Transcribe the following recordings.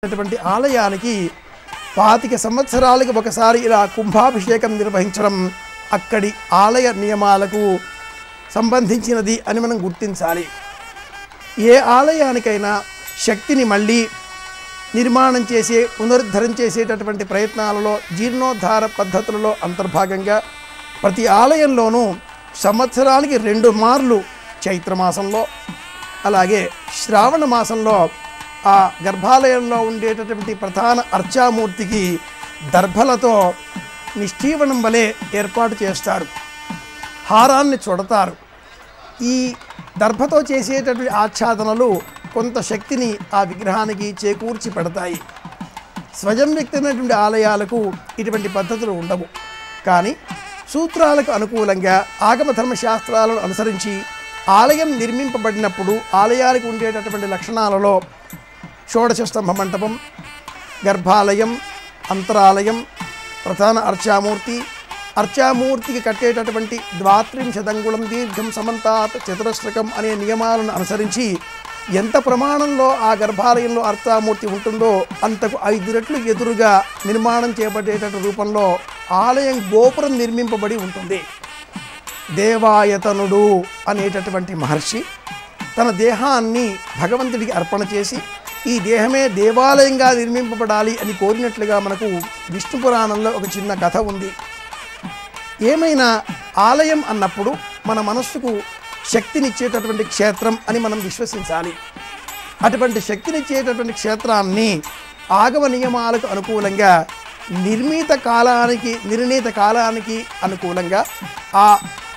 అటువంటి ఆలయానికి పాతిక సంవత్సరాలకు ఒకసారి ఇలా కుంభాభిషేకం నిర్వహించడం అక్కడి ఆలయ నియమాలకు సంబంధించినది అని మనం గుర్తించాలి ఏ ఆలయానికైనా శక్తిని మళ్ళీ నిర్మాణం చేసే పునరుద్ధరణ చేసేటటువంటి ప్రయత్నాలలో జీర్ణోద్ధార పద్ధతులలో అంతర్భాగంగా ప్రతి ఆలయంలోనూ సంవత్సరానికి రెండు మార్లు చైత్రమాసంలో అలాగే శ్రావణ మాసంలో ఆ గర్భాలయంలో ఉండేటటువంటి ప్రధాన అర్చామూర్తికి దర్భలతో నిష్ఠీవనం వలె ఏర్పాటు చేస్తారు హారాన్ని చుడతారు ఈ దర్భతో చేసేటటువంటి ఆచ్ఛాదనలు కొంత శక్తిని ఆ విగ్రహానికి చేకూర్చి పెడతాయి స్వయం వ్యక్తమైనటువంటి ఆలయాలకు ఇటువంటి పద్ధతులు ఉండవు కానీ సూత్రాలకు అనుకూలంగా ఆగమ ధర్మశాస్త్రాలను అనుసరించి ఆలయం నిర్మింపబడినప్పుడు ఆలయానికి ఉండేటటువంటి లక్షణాలలో షోడశ స్తంభ మంటపం గర్భాలయం అంతరాలయం ప్రధాన అర్చామూర్తి అర్చామూర్తికి కట్టేటటువంటి ద్వాత్రింశదంగుళం దీర్ఘం సమంతాత్ చతురస్రకం అనే నియమాలను అనుసరించి ఎంత ప్రమాణంలో ఆ గర్భాలయంలో అర్చామూర్తి ఉంటుందో అంతకు ఐదు రెట్లు ఎదురుగా నిర్మాణం చేపట్టేటటువంటి రూపంలో ఆలయం గోపురం నిర్మింపబడి ఉంటుంది దేవాయతనుడు అనేటటువంటి మహర్షి తన దేహాన్ని భగవంతుడికి అర్పణ చేసి ఈ దేహమే దేవాలయంగా నిర్మింపబడాలి అని కోరినట్లుగా మనకు విష్ణు పురాణంలో ఒక చిన్న కథ ఉంది ఏమైనా ఆలయం అన్నప్పుడు మన మనస్సుకు శక్తినిచ్చేటటువంటి క్షేత్రం అని మనం విశ్వసించాలి అటువంటి శక్తినిచ్చేటటువంటి క్షేత్రాన్ని ఆగమ నియమాలకు అనుకూలంగా నిర్ణీత కాలానికి నిర్ణీత కాలానికి అనుకూలంగా ఆ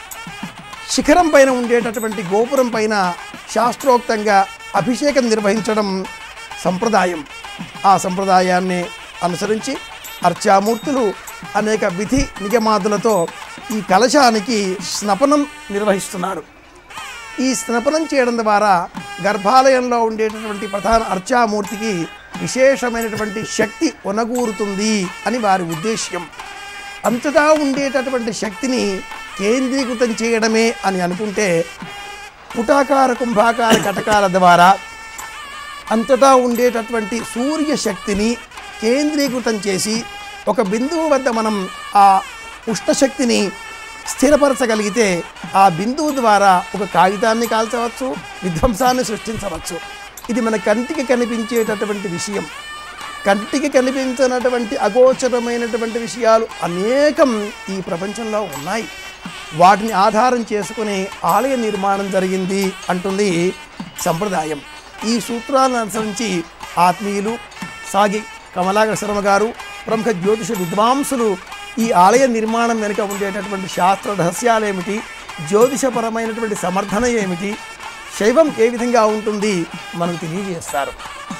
శిఖరం పైన ఉండేటటువంటి గోపురం పైన శాస్త్రోక్తంగా అభిషేకం నిర్వహించడం సంప్రదాయం ఆ సంప్రదాయాన్ని అనుసరించి అర్చామూర్తులు అనేక విధి నియమాదులతో ఈ కలశానికి స్నపనం నిర్వహిస్తున్నారు ఈ స్నపనం చేయడం ద్వారా గర్భాలయంలో ఉండేటటువంటి ప్రధాన అర్చామూర్తికి విశేషమైనటువంటి శక్తి ఒనగూరుతుంది అని వారి ఉద్దేశ్యం అంతటా ఉండేటటువంటి శక్తిని కేంద్రీకృతం చేయడమే అని అనుకుంటే పుటాకార కుంభాకార కటకాల ద్వారా అంతటా ఉండేటటువంటి సూర్య శక్తిని కేంద్రీకృతం చేసి ఒక బిందువు వద్ద మనం ఆ ఉష్ణశక్తిని స్థిరపరచగలిగితే ఆ బిందువు ద్వారా ఒక కాగితాన్ని కాల్చవచ్చు విధ్వంసాన్ని సృష్టించవచ్చు ఇది మన కంటికి కనిపించేటటువంటి విషయం కంటికి కనిపించినటువంటి అగోచరమైనటువంటి విషయాలు అనేకం ఈ ప్రపంచంలో ఉన్నాయి వాటిని ఆధారం చేసుకుని ఆలయ నిర్మాణం జరిగింది అంటుంది సంప్రదాయం ఈ సూత్రాలను అనుసరించి ఆత్మీయులు సాగి కమలాకర శర్మ గారు ప్రముఖ జ్యోతిష విద్వాంసులు ఈ ఆలయ నిర్మాణం వెనుక ఉండేటటువంటి శాస్త్ర రహస్యాలేమిటి జ్యోతిషపరమైనటువంటి సమర్థన ఏమిటి శైవం ఏ విధంగా ఉంటుంది మనకు తెలియజేస్తారు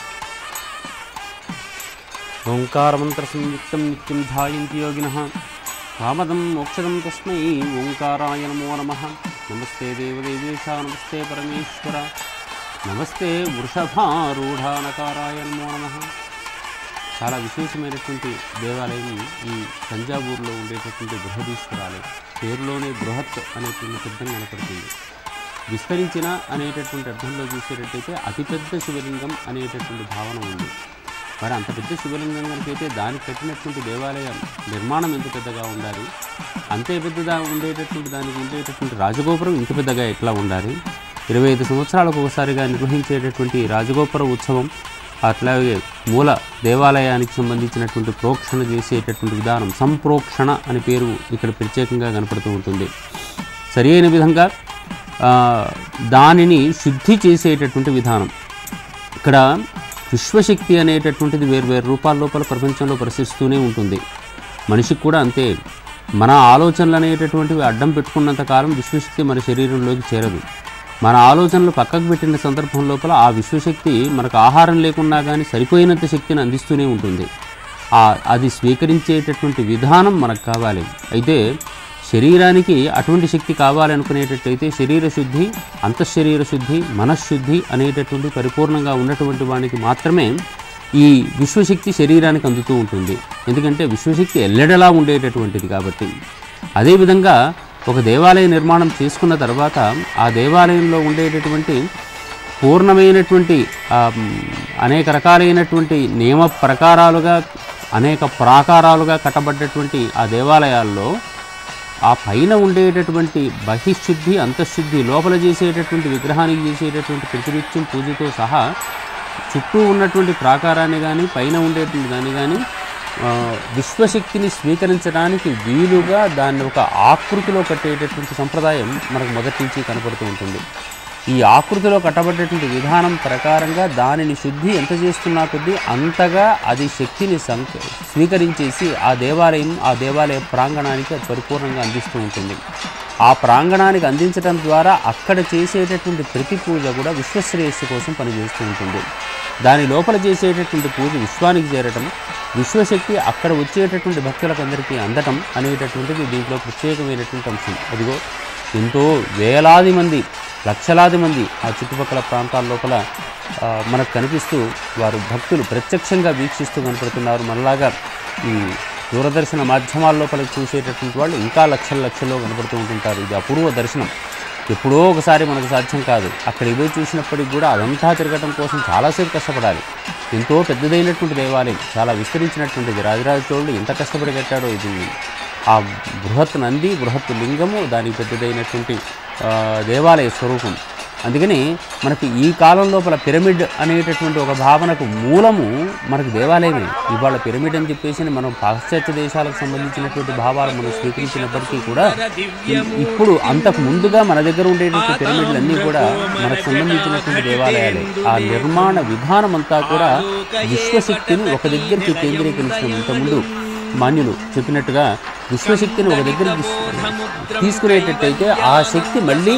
ఓంకారమంత్ర సంయుక్తం నిత్యం ధ్యాయంతి యోగిన కామదం మోక్షదం తస్మై ఓంకారాయ నమో నమ నమస్తే దేవదేవేశ నమస్తే పరమేశ్వర నమస్తే వృషభారూఢానకారాయ నమో నమ చాలా విశేషమైనటువంటి దేవాలయం ఈ తంజావూరులో ఉండేటటువంటి బృహదీశ్వరాలయం పేరులోనే బృహత్ అనేటువంటి శబ్దం కనపడుతుంది విస్తరించిన అనేటటువంటి అర్థంలో చూసేటట్టయితే అతిపెద్ద శివలింగం అనేటటువంటి భావన ఉంది మరి అంత పెద్ద శివలింగం కనుకైతే దానికి కట్టినటువంటి దేవాలయం నిర్మాణం ఎంత పెద్దగా ఉండాలి అంతే పెద్దగా ఉండేటటువంటి దానికి ఉండేటటువంటి రాజగోపురం ఇంత పెద్దగా ఎట్లా ఉండాలి ఇరవై ఐదు సంవత్సరాలకు ఒకసారిగా నిర్వహించేటటువంటి రాజగోపుర ఉత్సవం అట్లాగే మూల దేవాలయానికి సంబంధించినటువంటి ప్రోక్షణ చేసేటటువంటి విధానం సంప్రోక్షణ అని పేరు ఇక్కడ ప్రత్యేకంగా కనపడుతూ ఉంటుంది సరి అయిన విధంగా ఆ, దానిని శుద్ధి చేసేటటువంటి విధానం ఇక్కడ విశ్వశక్తి అనేటటువంటిది వేరు వేరు రూపాల లోపల ప్రపంచంలో ప్రసరిస్తూనే ఉంటుంది మనిషికి కూడా అంతే మన ఆలోచనలు అనేటటువంటివి అడ్డం పెట్టుకున్నంత కాలం విశ్వశక్తి మన శరీరంలోకి చేరదు మన ఆలోచనలు పక్కకు పెట్టిన సందర్భం లోపల ఆ విశ్వశక్తి మనకు ఆహారం లేకున్నా కానీ సరిపోయినంత శక్తిని అందిస్తూనే ఉంటుంది ఆ అది స్వీకరించేటటువంటి విధానం మనకు కావాలి అయితే శరీరానికి అటువంటి శక్తి కావాలనుకునేటట్టయితే శరీర శుద్ధి అంతఃశరీర శుద్ధి మనశ్శుద్ధి అనేటటువంటి పరిపూర్ణంగా ఉన్నటువంటి వానికి మాత్రమే ఈ విశ్వశక్తి శరీరానికి అందుతూ ఉంటుంది ఎందుకంటే విశ్వశక్తి ఎల్లెడలా ఉండేటటువంటిది కాబట్టి అదేవిధంగా ఒక దేవాలయ నిర్మాణం చేసుకున్న తర్వాత ఆ దేవాలయంలో ఉండేటటువంటి పూర్ణమైనటువంటి ఆ, మ్, అనేక రకాలైనటువంటి నియమ ప్రకారాలుగా అనేక ప్రాకారాలుగా కట్టబడ్డటువంటి ఆ దేవాలయాల్లో ఆ పైన ఉండేటటువంటి బహిశుద్ధి అంతఃశుద్ధి లోపల చేసేటటువంటి విగ్రహానికి చేసేటటువంటి ప్రతినిత్యం పూజతో సహా చుట్టూ ఉన్నటువంటి ప్రాకారాన్ని కానీ పైన ఉండేటువంటి దాన్ని కానీ ఆ, విశ్వశక్తిని స్వీకరించడానికి వీలుగా దాన్ని ఒక ఆకృతిలో కట్టేటటువంటి సంప్రదాయం మనకు మొదటి నుంచి కనపడుతూ ఉంటుంది ఈ ఆకృతిలో కట్టబడేటువంటి విధానం ప్రకారంగా దానిని శుద్ధి ఎంత చేస్తున్నా కొద్దీ అంతగా అది శక్తిని సంక స్వీకరించేసి ఆ దేవాలయం ఆ దేవాలయ ప్రాంగణానికి అది పరిపూర్ణంగా అందిస్తూ ఉంటుంది ఆ ప్రాంగణానికి అందించడం ద్వారా అక్కడ చేసేటటువంటి ప్రతి పూజ కూడా విశ్వశ్రేయస్సు కోసం పనిచేస్తూ ఉంటుంది దాని లోపల చేసేటటువంటి పూజ విశ్వానికి చేరటం విశ్వశక్తి అక్కడ వచ్చేటటువంటి భక్తులకు అందరికీ అందటం అనేటటువంటిది దీంట్లో ప్రత్యేకమైనటువంటి అంశం అదిగో ఎంతో వేలాది మంది లక్షలాది మంది ఆ చుట్టుపక్కల ప్రాంతాల లోపల ఆ, మనకు కనిపిస్తూ వారు భక్తులు ప్రత్యక్షంగా వీక్షిస్తూ కనపడుతున్నారు మనలాగా ఈ దూరదర్శన మాధ్యమాల లోపల చూసేటటువంటి వాళ్ళు ఇంకా లక్షల లక్షల్లో కనపడుతూ ఉంటుంటారు ఇది అపూర్వ దర్శనం ఎప్పుడో ఒకసారి మనకు సాధ్యం కాదు అక్కడికి పోయి చూసినప్పటికి కూడా అదంతా తిరగటం కోసం చాలాసేపు కష్టపడాలి ఎంతో పెద్దదైనటువంటి దేవాలయం చాలా విస్తరించినటువంటిది రాజరాజ చోళుడు ఎంత కష్టపడి కట్టాడో ఇది ఆ బృహత్ నంది బృహత్ లింగము దానికి పెద్దదైనటువంటి ఆ, దేవాలయ స్వరూపం అందుకని మనకి ఈ కాలం లోపల పిరమిడ్ అనేటటువంటి ఒక భావనకు మూలము మనకు దేవాలయమే ఇవాళ పిరమిడ్ అని చెప్పేసి మనం పాశ్చాత్య దేశాలకు సంబంధించినటువంటి భావాలు మనం స్వీకరించినప్పటికీ కూడా ఇ- ఇప్పుడు అంతకు ముందుగా మన దగ్గర ఉండేటువంటి పిరమిడ్లు అన్నీ కూడా మనకు సంబంధించినటువంటి దేవాలయాలే ఆ నిర్మాణ విధానం అంతా కూడా విశ్వశక్తిని ఒక దగ్గరికి కేంద్రీకరించడం ఇంతకుముందు మాన్యులు చెప్పినట్టుగా విశ్వశక్తిని ఒక దగ్గర తీసుకునేటట్టయితే ఆ శక్తి మళ్ళీ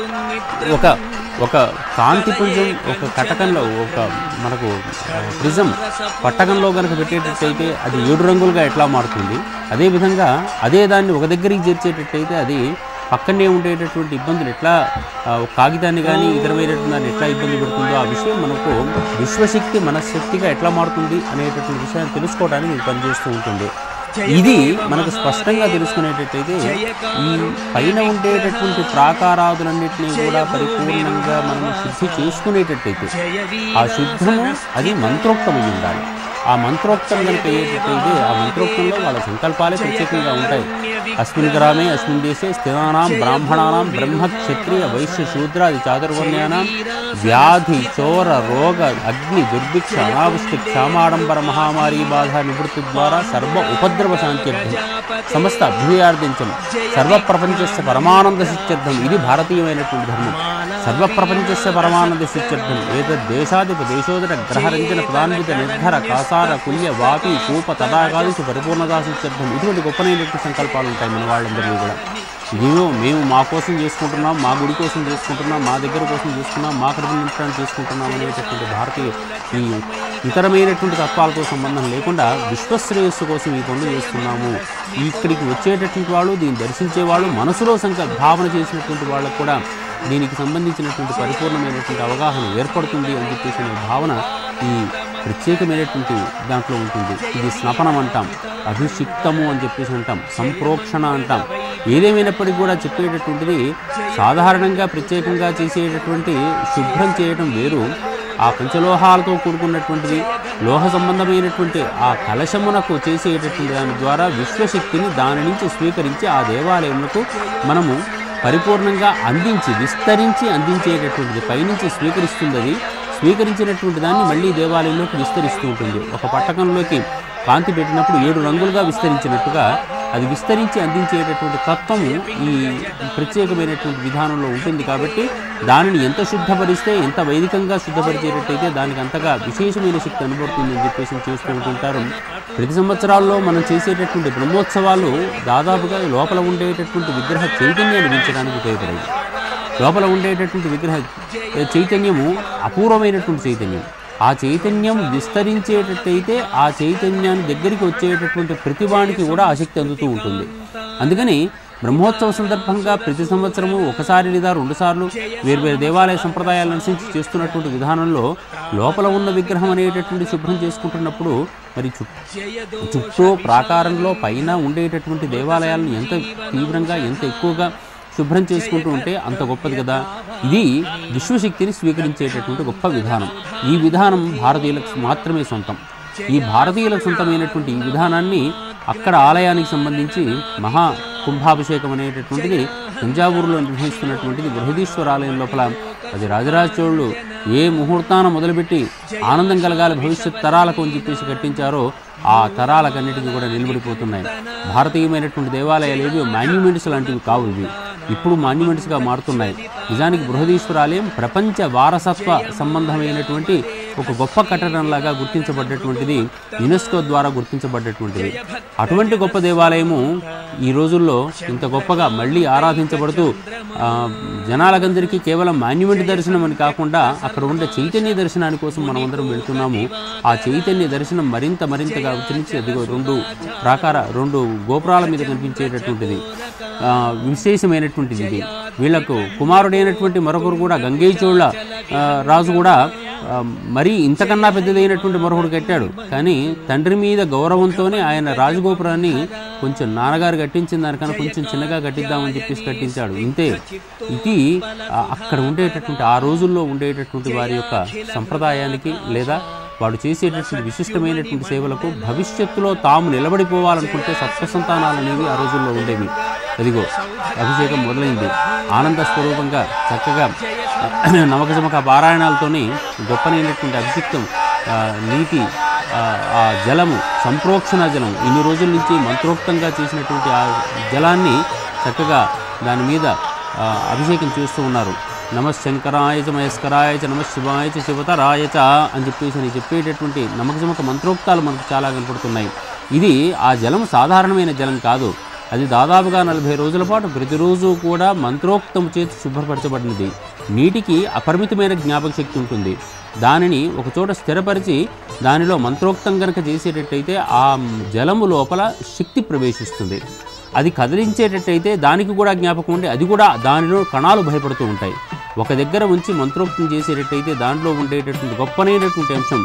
ఒక ఒక కాంతి పుంజం ఒక కటకంలో ఒక మనకు ప్రిజం పట్టకంలో కనుక పెట్టేటట్టయితే అది ఏడు రంగులుగా ఎట్లా మారుతుంది అదేవిధంగా అదే దాన్ని ఒక దగ్గరికి చేర్చేటట్టయితే అది పక్కనే ఉండేటటువంటి ఇబ్బందులు ఎట్లా ఆ, ఒక కాగితాన్ని కానీ ఇతరమైనటువంటి దాన్ని ఎట్లా ఇబ్బంది పెడుతుందో ఆ విషయం మనకు విశ్వశక్తి మనశక్తిగా ఎట్లా మారుతుంది అనేటటువంటి విషయాన్ని తెలుసుకోవడానికి ఇది పనిచేస్తూ ఉంటుంది ఇది మనకు స్పష్టంగా తెలుసుకునేటట్టయితే ఈ పైన ఉండేటటువంటి ప్రాకారాదులన్నింటినీ కూడా పరిపూర్ణంగా మనం శుద్ధి చేసుకునేటట్టయితే ఆ శుద్ధము అది మంత్రోక్తమై ఉండాలి ఆ మంత్రోక్తం కనుక అయ్యేటట్టయితే ఆ మంత్రోక్తంలో వాళ్ళ సంకల్పాలే ప్రత్యేకంగా ఉంటాయి అస్మిన్ గ్రామే అస్మిన్ దేశే స్థిరానాం బ్రాహ్మణానాం బ్రహ్మ క్షత్రియ వైశ్య శూద్రాది చాతుర్వర్ణ్యానాం వ్యాధి చోర రోగ అగ్ని దుర్భిక్ష అనావృష్టి క్షామాడంబర మహామారి బాధ నివృత్తి ద్వారా సర్వ ఉపద్రవ శాంత్యర్థం సమస్త అభ్యుయార్థించం సర్వప్రపంచస్య పరమానంద సిత్యర్థం ఇది భారతీయమైనటువంటి ధర్మం సర్వప్రపంచస్య పరమానంద సిత్యర్థం ఏతద్ దేశాధిప దేశోదర గ్రహరంజన ప్రధాన్విత నిర్ధర కాసార కుల్య వాపి కూప తడాగాదిషు పరిపూర్ణతా సిత్యర్థం ఇటువంటి గొప్పనైనటువంటి సంకల్పాలు ఉంటాయి మన వాళ్ళందరినీ కూడా ఇదిగో మేము మా కోసం చేసుకుంటున్నాం మా గుడి కోసం చేసుకుంటున్నాం మా దగ్గర కోసం చేసుకున్నాం మా కడుపు నింపడానికి చేసుకుంటున్నాం అనేటటువంటి భారతీయ ఈ ఇతరమైనటువంటి తత్వాలతో సంబంధం లేకుండా విశ్వశ్రేయస్సు కోసం ఈ పనులు చేస్తున్నాము ఇక్కడికి వచ్చేటటువంటి వాళ్ళు దీన్ని దర్శించే వాళ్ళు మనసులో సంక భావన చేసినటువంటి వాళ్ళకు కూడా దీనికి సంబంధించినటువంటి పరిపూర్ణమైనటువంటి అవగాహన ఏర్పడుతుంది అని చెప్పేసి అనే భావన ఈ ప్రత్యేకమైనటువంటి దాంట్లో ఉంటుంది ఇది స్నపనం అంటాం అభిషిక్తము అని చెప్పేసి అంటాం సంప్రోక్షణ అంటాం ఏదేమైనప్పటికీ కూడా చెప్పేటటువంటిది సాధారణంగా ప్రత్యేకంగా చేసేటటువంటి శుభ్రం చేయడం వేరు ఆ పంచలోహాలతో కూడుకున్నటువంటిది లోహ సంబంధమైనటువంటి ఆ కలశమునకు చేసేటటువంటి దాని ద్వారా విశ్వశక్తిని దాని నుంచి స్వీకరించి ఆ దేవాలయములకు మనము పరిపూర్ణంగా అందించి విస్తరించి అందించేటటువంటిది పైనుంచి స్వీకరిస్తుంది అది స్వీకరించినటువంటి దాన్ని మళ్ళీ దేవాలయంలోకి విస్తరిస్తూ ఉంటుంది ఒక పట్టకంలోకి కాంతి పెట్టినప్పుడు ఏడు రంగులుగా విస్తరించినట్టుగా అది విస్తరించి అందించేటటువంటి తత్వము ఈ ప్రత్యేకమైనటువంటి విధానంలో ఉంటుంది కాబట్టి దానిని ఎంత శుద్ధపరిస్తే ఎంత వైదికంగా శుద్ధపరిచేటట్టయితే దానికి అంతగా విశేషమైన శక్తి అనుభవతుంది అని చెప్పేసి చేస్తూ ఉంటుంటారు ప్రతి సంవత్సరాల్లో మనం చేసేటటువంటి బ్రహ్మోత్సవాలు దాదాపుగా లోపల ఉండేటటువంటి విగ్రహ చైతన్యాన్ని పెంచడానికి ఉపయోగపడేవి లోపల ఉండేటటువంటి విగ్రహ చైతన్యము అపూర్వమైనటువంటి చైతన్యం ఆ చైతన్యం విస్తరించేటట్టయితే ఆ చైతన్యాన్ని దగ్గరికి వచ్చేటటువంటి ప్రతివానికి కూడా ఆసక్తి అందుతూ ఉంటుంది అందుకని బ్రహ్మోత్సవ సందర్భంగా ప్రతి సంవత్సరము ఒకసారి లేదా రెండుసార్లు వేర్వేరు దేవాలయ సంప్రదాయాలను అనుసరించి చేస్తున్నటువంటి విధానంలో లోపల ఉన్న విగ్రహం అనేటటువంటి శుభ్రం చేసుకుంటున్నప్పుడు మరి చుట్టూ చుట్టూ ప్రాకారంలో పైన ఉండేటటువంటి దేవాలయాలను ఎంత తీవ్రంగా ఎంత ఎక్కువగా శుభ్రం చేసుకుంటూ ఉంటే అంత గొప్పది కదా ఇది విశ్వశక్తిని స్వీకరించేటటువంటి గొప్ప విధానం ఈ విధానం భారతీయులకు మాత్రమే సొంతం ఈ భారతీయులకు సొంతమైనటువంటి ఈ విధానాన్ని అక్కడ ఆలయానికి సంబంధించి మహా కుంభాభిషేకం అనేటటువంటిది తంజావూరులో నిర్వహిస్తున్నటువంటిది బృహదీశ్వర ఆలయం లోపల అది రాజరాజ చోళులు ఏ ముహూర్తాన మొదలుపెట్టి ఆనందం కలగాలి భవిష్యత్ తరాలకు అని చెప్పేసి కట్టించారో ఆ తరాలకన్నిటికీ కూడా నిలబడిపోతున్నాయి భారతీయమైనటువంటి దేవాలయాలు ఏవి మాన్యుమెంట్స్ లాంటివి కావు ఇవి ఇప్పుడు మాన్యుమెంట్స్గా మారుతున్నాయి నిజానికి బృహదీశ్వర ఆలయం ప్రపంచ వారసత్వ సంబంధమైనటువంటి ఒక గొప్ప కట్టడంలాగా గుర్తించబడ్డటువంటిది యునెస్కో ద్వారా గుర్తించబడ్డటువంటిది అటువంటి గొప్ప దేవాలయము ఈ రోజుల్లో ఇంత గొప్పగా మళ్ళీ ఆరాధించబడుతూ ఆ, జనాలకందరికీ కేవలం మాన్యుమెంట్ దర్శనం అని కాకుండా అక్కడ ఉండే చైతన్య దర్శనాని కోసం మనం అందరం వెళ్తున్నాము ఆ చైతన్య దర్శనం మరింత మరింతగా విచరించి అదిగో రెండు ప్రాకార రెండు గోపురాల మీద కనిపించేటటువంటిది ఆ, విశేషమైనటువంటిది ఇది వీళ్లకు కుమారుడైనటువంటి మరొకరు కూడా గంగై చోళ ఆ, రాజు కూడా ఆ, మరీ ఇంతకన్నా పెద్దదైనటువంటి మరొకడు కట్టాడు కానీ తండ్రి మీద గౌరవంతోనే ఆయన రాజగోపురాన్ని కొంచెం నాన్నగారు కట్టించిన దానికన్నా కొంచెం చిన్నగా కట్టిద్దామని చెప్పేసి కట్టించాడు ఇంతే ఇది ఆ, అక్కడ ఉండేటటువంటి ఆ రోజుల్లో ఉండేటటువంటి వారి యొక్క సంప్రదాయానికి లేదా వాడు చేసేటటువంటి విశిష్టమైనటువంటి సేవలకు భవిష్యత్తులో తాము నిలబడిపోవాలనుకుంటే సత్వసంతానాలు అనేవి ఆ రోజుల్లో ఉండేవి అదిగో అభిషేకం మొదలైంది ఆనంద స్వరూపంగా చక్కగా నమకజమక పారాయణాలతోని గొప్పనైనటువంటి అభిషిక్తం ఆ, నీటి ఆ, ఆ జలము సంప్రోక్షణ జలం ఇన్ని రోజుల నుంచి మంత్రోక్తంగా చేసినటువంటి ఆ జలాన్ని చక్కగా దాని మీద ఆ, అభిషేకం చేస్తూ ఉన్నారు నమ శంకరాయ చ మయస్కరాయ చ నమ శివాయ చ శివతరాయ చ అని చెప్పేసి అని చెప్పేటటువంటి నమ్మకజమక మంత్రోక్తాలు మనకు చాలా కనపడుతున్నాయి ఇది ఆ జలం సాధారణమైన జలం కాదు అది దాదాపుగా నలభై రోజుల పాటు ప్రతిరోజు కూడా మంత్రోక్తం చేతి శుభ్రపరచబడినది నీటికి అపరిమితమైన జ్ఞాపక శక్తి ఉంటుంది దానిని ఒకచోట స్థిరపరిచి దానిలో మంత్రోక్తం కనుక చేసేటట్టయితే ఆ జలము లోపల శక్తి ప్రవేశిస్తుంది అది కదిలించేటట్టయితే దానికి కూడా జ్ఞాపకం ఉండి అది కూడా దానిలో కణాలు భయపడుతూ ఉంటాయి ఒక దగ్గర ఉంచి మంత్రోక్తం చేసేటట్టయితే దాంట్లో ఉండేటటువంటి గొప్పనైనటువంటి అంశం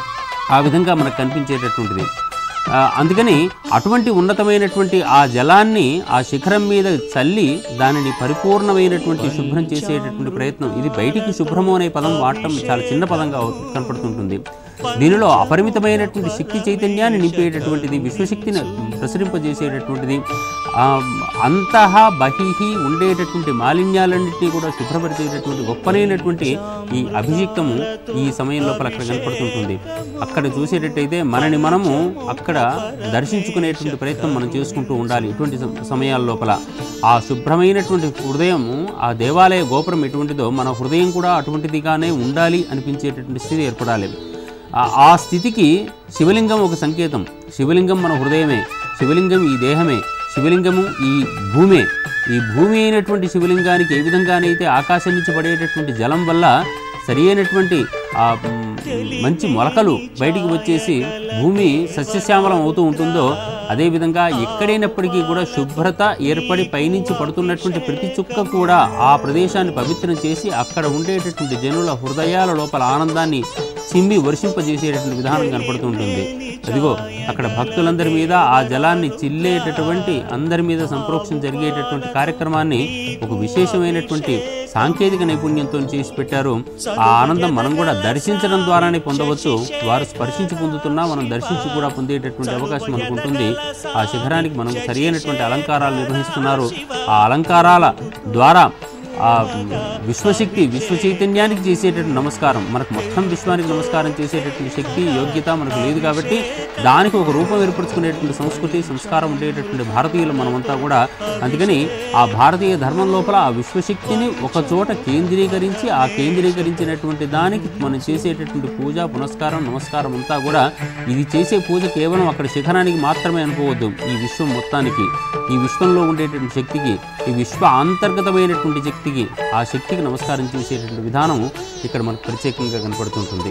ఆ విధంగా మనకు కనిపించేటటువంటిది ఆ, అందుకని అటువంటి ఉన్నతమైనటువంటి ఆ జలాన్ని ఆ శిఖరం మీద చల్లి దానిని పరిపూర్ణమైనటువంటి శుభ్రం చేసేటటువంటి ప్రయత్నం ఇది బయటికి శుభ్రము అనే పదం వాడటం చాలా చిన్న పదంగా కనపడుతుంటుంది దీనిలో అపరిమితమైనటువంటి శక్తి చైతన్యాన్ని నింపేటటువంటిది విశ్వశక్తిని ప్రసరింపజేసేటటువంటిది ఆ, అంతః బహిహి ఉండేటటువంటి మాలిన్యాలన్నింటినీ కూడా శుభ్రపరిచేటటువంటి గొప్పనైనటువంటి ఈ అభిషిక్తము ఈ సమయం లోపల అక్కడ కనపడుతుంటుంది అక్కడ చూసేటట్టయితే మనని మనము అక్కడ దర్శించుకునేటువంటి ప్రయత్నం మనం చేసుకుంటూ ఉండాలి ఇటువంటి సమ- సమయాల లోపల ఆ శుభ్రమైనటువంటి హృదయము ఆ దేవాలయ గోపురం ఎటువంటిదో మన హృదయం కూడా అటువంటిదిగానే ఉండాలి అనిపించేటటువంటి స్థితి ఏర్పడాలి ఆ- ఆ స్థితికి శివలింగం ఒక సంకేతం శివలింగం మన హృదయమే శివలింగం ఈ దేహమే శివలింగము ఈ భూమే ఈ భూమి అయినటువంటి శివలింగానికి ఏ విధంగానైతే ఆకాశం నుంచి పడేటటువంటి జలం వల్ల సరి అయినటువంటి ఆ మ్, మంచి మొలకలు బయటికి వచ్చేసి భూమి సస్యశ్యామలం అవుతూ ఉంటుందో అదేవిధంగా ఎక్కడైనప్పటికీ కూడా శుభ్రత ఏర్పడి పైనుంచి పడుతున్నటువంటి ప్రతి చుక్క కూడా ఆ ప్రదేశాన్ని పవిత్రం చేసి అక్కడ ఉండేటటువంటి జనుల హృదయాల లోపల ఆనందాన్ని చిమ్మి వర్షింపజేసేటటువంటి విధానం కనపడుతూ ఉంటుంది అదిగో అక్కడ భక్తులందరి మీద ఆ జలాన్ని చిల్లేటటువంటి అందరి మీద సంప్రోక్షణ జరిగేటటువంటి కార్యక్రమాన్ని ఒక విశేషమైనటువంటి సాంకేతిక నైపుణ్యంతో చేసి పెట్టారు ఆ ఆనందం మనం కూడా దర్శించడం ద్వారానే పొందవచ్చు వారు స్పర్శించి పొందుతున్నా మనం దర్శించి కూడా పొందేటటువంటి అవకాశం మనకు ఉంటుంది ఆ శిఖరానికి మనం సరి అయినటువంటి అలంకారాలు నిర్వహిస్తున్నారు ఆ అలంకారాల ద్వారా ఆ విశ్వశక్తి విశ్వ చైతన్యానికి చేసేటటువంటి నమస్కారం మనకు మొత్తం విశ్వానికి నమస్కారం చేసేటటువంటి శక్తి యోగ్యత మనకు లేదు కాబట్టి దానికి ఒక రూపం ఏర్పరచుకునేటువంటి సంస్కృతి సంస్కారం ఉండేటటువంటి భారతీయులు మనమంతా కూడా అందుకని ఆ భారతీయ ధర్మం లోపల ఆ విశ్వశక్తిని ఒక చోట కేంద్రీకరించి ఆ కేంద్రీకరించినటువంటి దానికి మనం చేసేటటువంటి పూజ పునస్కారం నమస్కారం అంతా కూడా ఇది చేసే పూజ కేవలం అక్కడ శిఖరానికి మాత్రమే అనుకోవద్దు ఈ విశ్వం మొత్తానికి ఈ విశ్వంలో ఉండేటువంటి శక్తికి ఈ విశ్వ అంతర్గతమైనటువంటి శక్తికి ఆ శక్తికి నమస్కారం చేసేటువంటి విధానం ఇక్కడ మనకు ప్రత్యేకంగా కనపడుతుంటుంది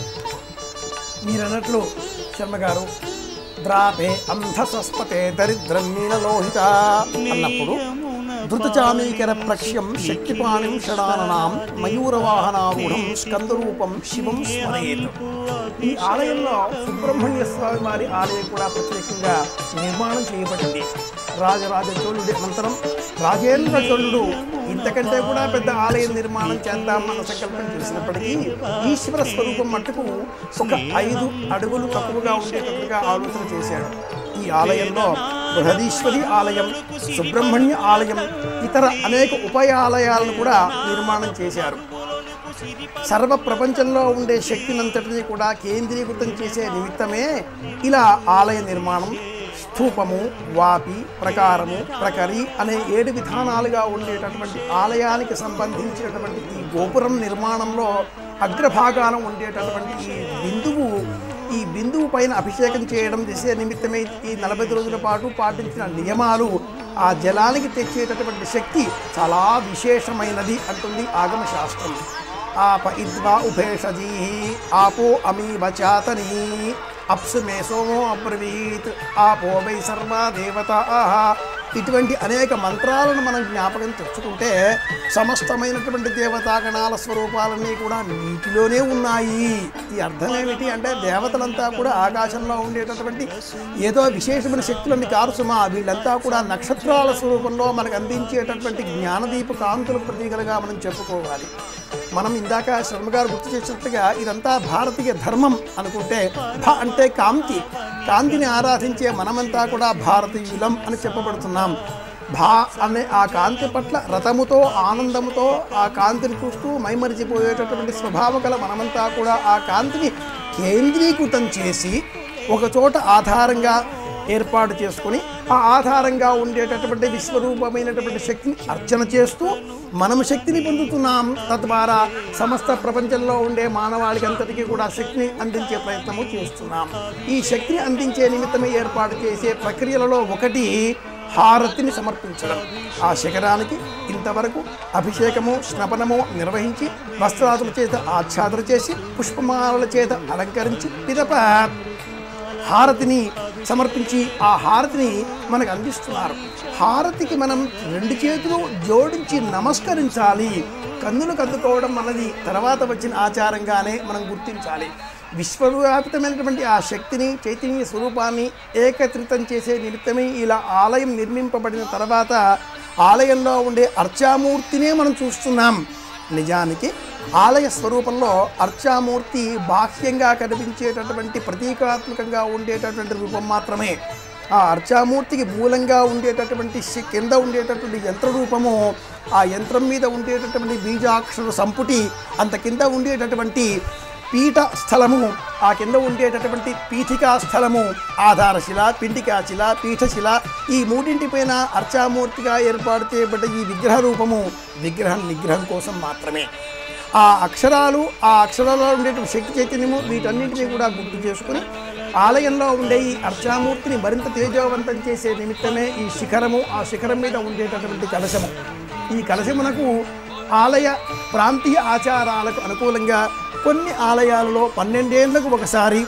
మీరు అన్నట్లు శర్మ గారు ద్రాపే అంధసస్పతే దరిద్రం నీలలోహిత అన్నప్పుడు ధృతచామీకర ప్రక్ష్యం శక్తిపాణిం షడాననాం మయూరవాహనారూఢం స్కందరూపం శివం స్మరేత్ ఈ ఆలయంలో సుబ్రహ్మణ్య స్వామి వారి ఆలయం కూడా ప్రత్యేకంగా నిర్మాణం చేయబడింది రాజరాజ చోళుడి అనంతరం రాజేంద్ర చోళుడు ఇంతకంటే కూడా పెద్ద ఆలయ నిర్మాణం చేద్దామన్న సంకల్పం చేసినప్పటికీ ఈశ్వర స్వరూపం మట్టుకు ఒక ఐదు అడుగులు తక్కువగా ఉండేటట్టుగా ఆలోచన చేశాడు ఈ ఆలయంలో బృహదీశ్వరి ఆలయం సుబ్రహ్మణ్య ఆలయం ఇతర అనేక ఉపాయాలయాలను కూడా నిర్మాణం చేశారు సర్వ ప్రపంచంలో ఉండే శక్తినంతటినీ కూడా కేంద్రీకృతం చేసే నిమిత్తమే ఇలా ఆలయ నిర్మాణం స్థూపము వాపి ప్రకారము ప్రకరి అనే ఏడు విధానాలుగా ఉండేటటువంటి ఆలయానికి సంబంధించినటువంటి ఈ గోపురం నిర్మాణంలో అగ్రభాగాన ఉండేటటువంటి ఈ బిందువు ఈ బిందువు పైన అభిషేకం చేయడం చేసే నిమిత్తమే ఈ నలభై రోజుల పాటు పాటించిన నియమాలు ఆ జలానికి తెచ్చేటటువంటి శక్తి చాలా విశేషమైనది అంటుంది ఆగమ శాస్త్రం ఆప ఇద్వా ఉభేషజీ ఆపో అమీవ చాతనీ అప్సు మే సోమో అబ్రవీత్ ఆపో వై సర్వా దేవత ఇటువంటి అనేక మంత్రాలను మనం జ్ఞాపకం తెచ్చుకుంటే సమస్తమైనటువంటి దేవతాగణాల స్వరూపాలన్నీ కూడా నీటిలోనే ఉన్నాయి ఈ అర్థం ఏమిటి అంటే దేవతలంతా కూడా ఆకాశంలో ఉండేటటువంటి ఏదో విశేషమైన శక్తులన్నీ కారు సుమా వీళ్ళంతా కూడా నక్షత్రాల స్వరూపంలో మనకు అందించేటటువంటి జ్ఞానదీప కాంతుల ప్రతీకలుగా మనం చెప్పుకోవాలి మనం ఇందాక శర్మ గారు గుర్తు చేసినట్టుగా ఇదంతా భారతీయ ధర్మం అనుకుంటే భ అంటే కాంతి కాంతిని ఆరాధించే మనమంతా కూడా భారతీయులం అని చెప్పబడుతున్నాం భా అనే ఆ కాంతి పట్ల రథముతో ఆనందముతో ఆ కాంతిని చూస్తూ మైమరిచిపోయేటటువంటి స్వభావం గల మనమంతా కూడా ఆ కాంతిని కేంద్రీకృతం చేసి ఒక చోట ఆధారంగా ఏర్పాటు చేసుకొని ఆ ఆధారంగా ఉండేటటువంటి విశ్వరూపమైనటువంటి శక్తిని అర్చన చేస్తూ మనము శక్తిని పొందుతున్నాం తద్వారా సమస్త ప్రపంచంలో ఉండే మానవాళికి అంతటికీ కూడా శక్తిని అందించే ప్రయత్నము చేస్తున్నాం ఈ శక్తిని అందించే నిమిత్తమే ఏర్పాటు చేసే ప్రక్రియలలో ఒకటి హారతిని సమర్పించడం ఆ శిఖరానికి ఇంతవరకు అభిషేకము స్నపనము నిర్వహించి వస్త్రాదుల చేత ఆచ్ఛాదన చేసి పుష్పమాలల చేత అలంకరించి పిదప హారతిని సమర్పించి ఆ హారతిని మనకు అందిస్తున్నారు హారతికి మనం రెండు చేతులు జోడించి నమస్కరించాలి కన్నులు కద్దుకోవడం అన్నది తర్వాత వచ్చిన ఆచారంగానే మనం గుర్తించాలి విశ్వవ్యాపితమైనటువంటి ఆ శక్తిని చైతన్య స్వరూపాన్ని ఏకత్రితం చేసే నిమిత్తమే ఇలా ఆలయం నిర్మింపబడిన తర్వాత ఆలయంలో ఉండే అర్చామూర్తినే మనం చూస్తున్నాం నిజానికి ఆలయ స్వరూపంలో అర్చామూర్తి బాహ్యంగా కనిపించేటటువంటి ప్రతీకాత్మకంగా ఉండేటటువంటి రూపం మాత్రమే ఆ అర్చామూర్తికి మూలంగా ఉండేటటువంటి శి- కింద ఉండేటటువంటి యంత్ర రూపము ఆ యంత్రం మీద ఉండేటటువంటి బీజాక్షర సంపుటి అంత కింద ఉండేటటువంటి పీఠ స్థలము ఆ కింద ఉండేటటువంటి పీఠికా స్థలము ఆధారశిల పిండికాశిల పీఠశిల ఈ మూడింటిపైన అర్చామూర్తిగా ఏర్పాటు చేయబడ్డ ఈ విగ్రహ రూపము విగ్రహం నిగ్రహం కోసం మాత్రమే ఆ అక్షరాలు ఆ అక్షరాల్లో ఉండేటువంటి శక్తి చైతన్యము వీటన్నింటినీ కూడా గుర్తు చేసుకుని ఆలయంలో ఉండే ఈ అర్చామూర్తిని మరింత తేజోవంతం చేసే నిమిత్తమే ఈ శిఖరము ఆ శిఖరం మీద ఉండేటటువంటి కలశము ఈ కలశమునకు ఆలయ ప్రాంతీయ ఆచారాలకు అనుకూలంగా కొన్ని ఆలయాలలో పన్నెండేళ్లకు ఒకసారి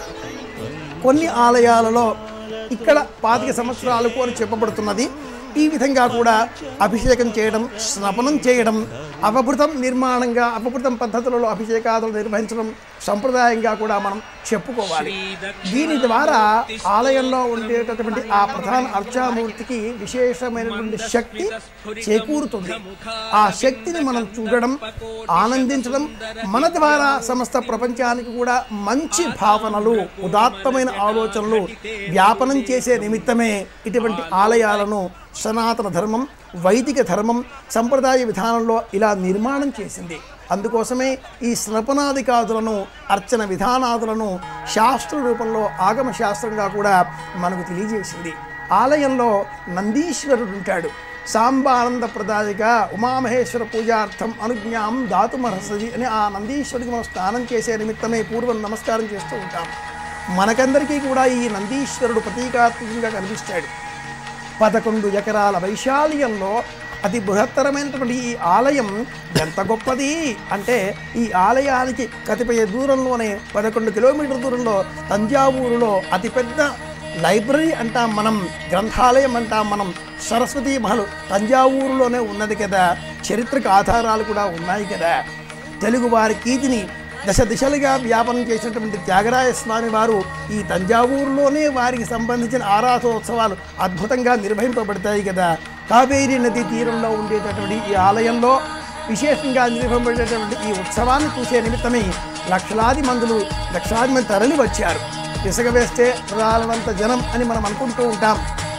కొన్ని ఆలయాలలో ఇక్కడ పాతిక సంవత్సరాలకు అని చెప్పబడుతున్నది ఈ విధంగా కూడా అభిషేకం చేయడం స్నపనం చేయడం అపభృతం నిర్మాణంగా అపభృతం పద్ధతులలో అభిషేకాదులు నిర్వహించడం సంప్రదాయంగా కూడా మనం చెప్పుకోవాలి దీని ద్వారా ఆలయంలో ఉండేటటువంటి ఆ ప్రధాన అర్చామూర్తికి విశేషమైనటువంటి శక్తి చేకూరుతుంది ఆ శక్తిని మనం చూడడం ఆనందించడం మన ద్వారా సమస్త ప్రపంచానికి కూడా మంచి భావనలు ఉదాత్తమైన ఆలోచనలు వ్యాపనం చేసే నిమిత్తమే ఇటువంటి ఆలయాలను సనాతన ధర్మం వైదిక ధర్మం సంప్రదాయ విధానంలో ఇలా నిర్మాణం చేసింది అందుకోసమే ఈ స్నపనాదికాదులను అర్చన విధానాదులను శాస్త్ర రూపంలో ఆగమ శాస్త్రంగా కూడా మనకు తెలియజేసింది ఆలయంలో నందీశ్వరుడు ఉంటాడు సాంబానంద ప్రదాయగా ఉమామహేశ్వర పూజార్థం అనుజ్ఞాం దాతుమర్హసది అని ఆ నందీశ్వరుడికి మనం స్నానం చేసే నిమిత్తమే పూర్వం నమస్కారం చేస్తూ ఉంటాం మనకందరికీ కూడా ఈ నందీశ్వరుడు ప్రతీకాత్మకంగా కనిపిస్తాడు పదకొండు ఎకరాల వైశాల్యంలో అతి బృహత్తరమైనటువంటి ఈ ఆలయం ఎంత గొప్పది అంటే ఈ ఆలయానికి కతిపయ దూరంలోనే పదకొండు కిలోమీటర్ల దూరంలో తంజావూరులో అతిపెద్ద లైబ్రరీ అంటాం మనం గ్రంథాలయం అంటాం మనం సరస్వతి మహల్ తంజావూరులోనే ఉన్నది కదా చరిత్రక ఆధారాలు కూడా ఉన్నాయి కదా తెలుగువారి కీర్తిని దశ దిశలుగా వ్యాపనం చేసినటువంటి త్యాగరాయ స్వామి వారు ఈ తంజావూరులోనే వారికి సంబంధించిన ఆరాధోత్సవాలు అద్భుతంగా నిర్వహింపబడతాయి కదా కావేరీ నది తీరంలో ఉండేటటువంటి ఈ ఆలయంలో విశేషంగా నిర్వహింపబడేటటువంటి ఈ ఉత్సవాన్ని చూసే నిమిత్తమై లక్షలాది మందులు లక్షలాది మంది తరలి వచ్చారు ఇసుక వేస్తే రాలనంత జనం అని మనం అనుకుంటూ ఉంటాం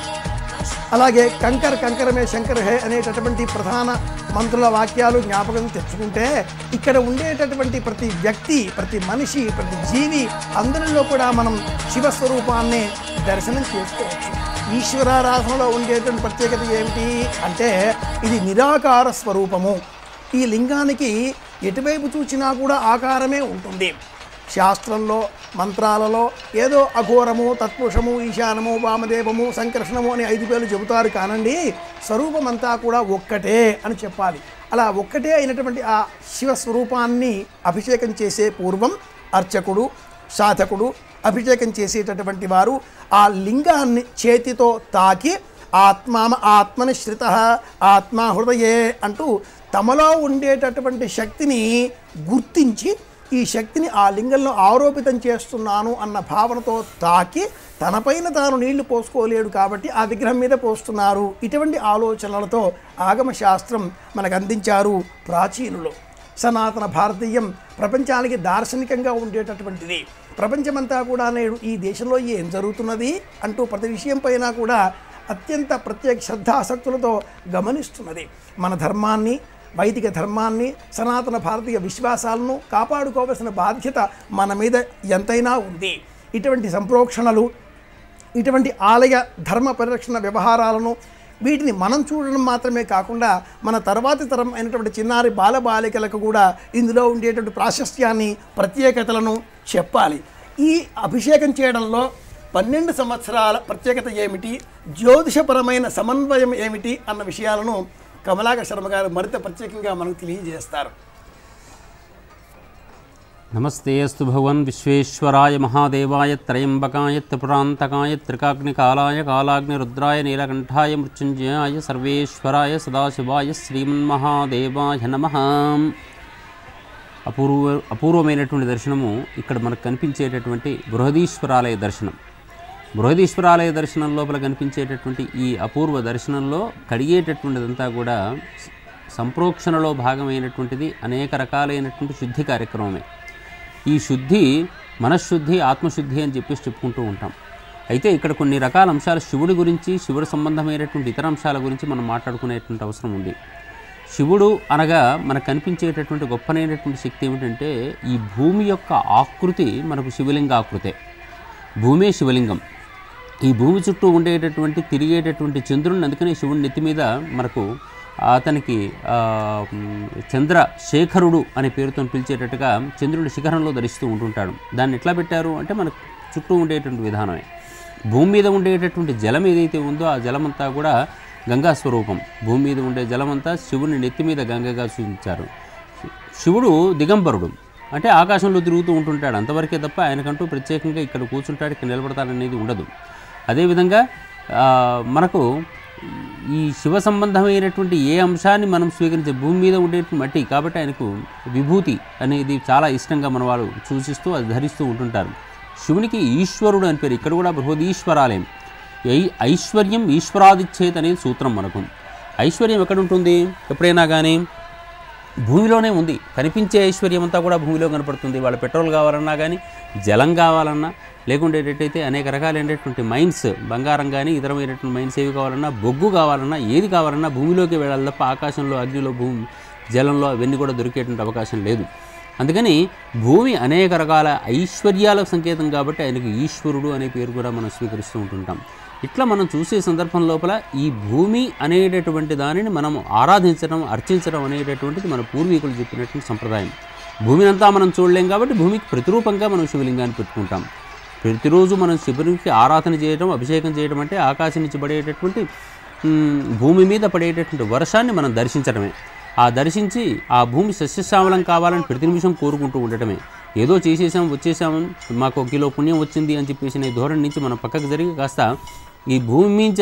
అలాగే కంకర్ కంకరమే శంకర్ హే అనేటటువంటి ప్రధాన మంత్రుల వాక్యాలు జ్ఞాపకం తెచ్చుకుంటే ఇక్కడ ఉండేటటువంటి ప్రతి వ్యక్తి ప్రతి మనిషి ప్రతి జీవి అందరిలో కూడా మనం శివస్వరూపాన్ని దర్శనం చేసుకోవచ్చు ఈశ్వరారాధనలో ఉండేటువంటి ప్రత్యేకత ఏమిటి అంటే ఇది నిరాకార స్వరూపము ఈ లింగానికి ఎటువైపు చూసినా కూడా ఆకారమే ఉంటుంది శాస్త్రంలో మంత్రాలలో ఏదో అఘోరము తత్పురుషము ఈశానము వామదేవము సంకర్షణము అని ఐదు పేర్లు చెబుతారు కానండి స్వరూపం అంతా కూడా ఒక్కటే అని చెప్పాలి అలా ఒక్కటే అయినటువంటి ఆ శివ స్వరూపాన్ని అభిషేకం చేసే పూర్వం అర్చకుడు సాధకుడు అభిషేకం చేసేటటువంటి వారు ఆ లింగాన్ని చేతితో తాకి ఆత్మామ ఆత్మని శ్రిత ఆత్మ హృదయే అంటూ తమలో ఉండేటటువంటి శక్తిని గుర్తించి ఈ శక్తిని ఆ లింగంలో ఆరోపితం చేస్తున్నాను అన్న భావనతో తాకి తనపైన తాను నీళ్లు పోసుకోలేడు కాబట్టి ఆ విగ్రహం మీద పోస్తున్నారు ఇటువంటి ఆలోచనలతో ఆగమ శాస్త్రం మనకు అందించారు ప్రాచీనులు సనాతన భారతీయం ప్రపంచానికి దార్శనికంగా ఉండేటటువంటిది ప్రపంచమంతా కూడా నేడు ఈ దేశంలో ఏం జరుగుతున్నది అంటూ ప్రతి విషయం పైన కూడా అత్యంత ప్రత్యేక శ్రద్ధాసక్తులతో గమనిస్తున్నది మన ధర్మాన్ని వైదిక ధర్మాన్ని సనాతన భారతీయ విశ్వాసాలను కాపాడుకోవాల్సిన బాధ్యత మన మీద ఎంతైనా ఉంది ఇటువంటి సంప్రోక్షణలు ఇటువంటి ఆలయ ధర్మ పరిరక్షణ వ్యవహారాలను వీటిని మనం చూడడం మాత్రమే కాకుండా మన తర్వాతి తరం అయినటువంటి చిన్నారి బాలబాలికలకు కూడా ఇందులో ఉండేటువంటి ప్రాశస్త్యాన్ని ప్రత్యేకతలను చెప్పాలి ఈ అభిషేకం చేయడంలో పన్నెండు సంవత్సరాల ప్రత్యేకత ఏమిటి జ్యోతిషపరమైన సమన్వయం ఏమిటి అన్న విషయాలను కమలాకర్ శర్మ గారు మరింత ప్రత్యేకంగా మనకు తెలియజేస్తారు నమస్తే అస్తు భగవన్ విశ్వేశ్వరాయ మహాదేవాయ త్రయంబకాయ త్రిపురాంతకాయ త్రికాగ్నికాలాయ కాలాగ్ని రుద్రాయ నీలకంఠాయ మృత్యుంజయాయ సర్వేశ్వరాయ సదాశివాయ శ్రీమన్మహాదేవాయ నమ అపూర్వ అపూర్వమైనటువంటి దర్శనము ఇక్కడ మనకు కనిపించేటటువంటి బృహదీశ్వరాలయ దర్శనం బృహదీశ్వరాలయ దర్శనం లోపల కనిపించేటటువంటి ఈ అపూర్వ దర్శనంలో కడిగేటటువంటిదంతా కూడా సంప్రోక్షణలో భాగమైనటువంటిది అనేక రకాలైనటువంటి శుద్ధి కార్యక్రమమే ఈ శుద్ధి మనశ్శుద్ధి ఆత్మశుద్ధి అని చెప్పేసి చెప్పుకుంటూ ఉంటాం అయితే ఇక్కడ కొన్ని రకాల అంశాలు శివుడి గురించి శివుడి సంబంధమైనటువంటి ఇతర అంశాల గురించి మనం మాట్లాడుకునేటువంటి అవసరం ఉంది శివుడు అనగా మనకు కనిపించేటటువంటి గొప్పనైనటువంటి శక్తి ఏమిటంటే ఈ భూమి యొక్క ఆకృతి మనకు శివలింగ ఆకృతే భూమే శివలింగం ఈ భూమి చుట్టూ ఉండేటటువంటి తిరిగేటటువంటి చంద్రుడిని అందుకనే శివుని నెత్తి మీద మనకు అతనికి ఆ, మ్, చంద్ర శేఖరుడు అనే పేరుతో పిలిచేటట్టుగా చంద్రుడి శిఖరంలో ధరిస్తూ ఉంటుంటాడు దాన్ని ఎట్లా పెట్టారు అంటే మనకు చుట్టూ ఉండేటువంటి విధానమే భూమి మీద ఉండేటటువంటి జలం ఏదైతే ఉందో ఆ జలమంతా కూడా గంగా స్వరూపం భూమి మీద ఉండే జలమంతా శివుని నెత్తి మీద గంగగా సూచించారు శివుడు దిగంబరుడు అంటే ఆకాశంలో తిరుగుతూ ఉంటుంటాడు అంతవరకే తప్ప ఆయనకంటూ ప్రత్యేకంగా ఇక్కడ కూర్చుంటాడు ఇక్కడ నిలబడతాడనేది ఉండదు అదేవిధంగా ఆ, మనకు ఈ శివ సంబంధమైనటువంటి ఏ అంశాన్ని మనం స్వీకరించే భూమి మీద ఉండేటువంటి మట్టి కాబట్టి ఆయనకు విభూతి అనేది చాలా ఇష్టంగా మన వాళ్ళు సూచిస్తూ అది ధరిస్తూ ఉంటుంటారు శివునికి ఈశ్వరుడు అని పేరు ఇక్కడ కూడా బృహదీశ్వరాలయం ఐ ఐశ్వర్యం ఈశ్వరాదిచ్చేత్ అనేది సూత్రం మనకు ఐశ్వర్యం ఎక్కడ ఉంటుంది ఎప్పుడైనా కానీ భూమిలోనే ఉంది కనిపించే ఐశ్వర్యం అంతా కూడా భూమిలో కనపడుతుంది వాళ్ళ పెట్రోల్ కావాలన్నా కానీ జలం కావాలన్నా లేకుండేటట్టయితే అనేక రకాలైనటువంటి మైన్స్ బంగారం కానీ ఇతరమైనటువంటి మైన్స్ ఏవి కావాలన్నా బొగ్గు కావాలన్నా ఏది కావాలన్నా భూమిలోకి వెళ్ళాలి తప్ప ఆకాశంలో అగ్నిలో భూమి జలంలో అవన్నీ కూడా దొరికేటువంటి అవకాశం లేదు అందుకని భూమి అనేక రకాల ఐశ్వర్యాలకు సంకేతం కాబట్టి ఆయనకు ఈశ్వరుడు అనే పేరు కూడా మనం స్వీకరిస్తూ ఉంటుంటాం ఇట్లా మనం చూసే సందర్భం లోపల ఈ భూమి అనేటటువంటి దానిని మనం ఆరాధించడం అర్చించడం అనేటటువంటిది మన పూర్వీకులు చెప్పినటువంటి సంప్రదాయం భూమిని అంతా మనం చూడలేం కాబట్టి భూమికి ప్రతిరూపంగా మనం శివలింగాన్ని పెట్టుకుంటాం ప్రతిరోజు మనం శివునికి ఆరాధన చేయడం అభిషేకం చేయడం అంటే ఆకాశం నుంచి పడేటటువంటి మ్, భూమి మీద పడేటటువంటి వర్షాన్ని మనం దర్శించడమే ఆ దర్శించి ఆ భూమి సస్యశ్యామలం కావాలని ప్రతి నిమిషం కోరుకుంటూ ఉండటమే ఏదో చేసేసాం వచ్చేసాం మాకు ఒక కిలో పుణ్యం వచ్చింది అని చెప్పేసి అనే ధోరణి నుంచి మనం పక్కకు జరిగి కాస్త ఈ భూమి మీద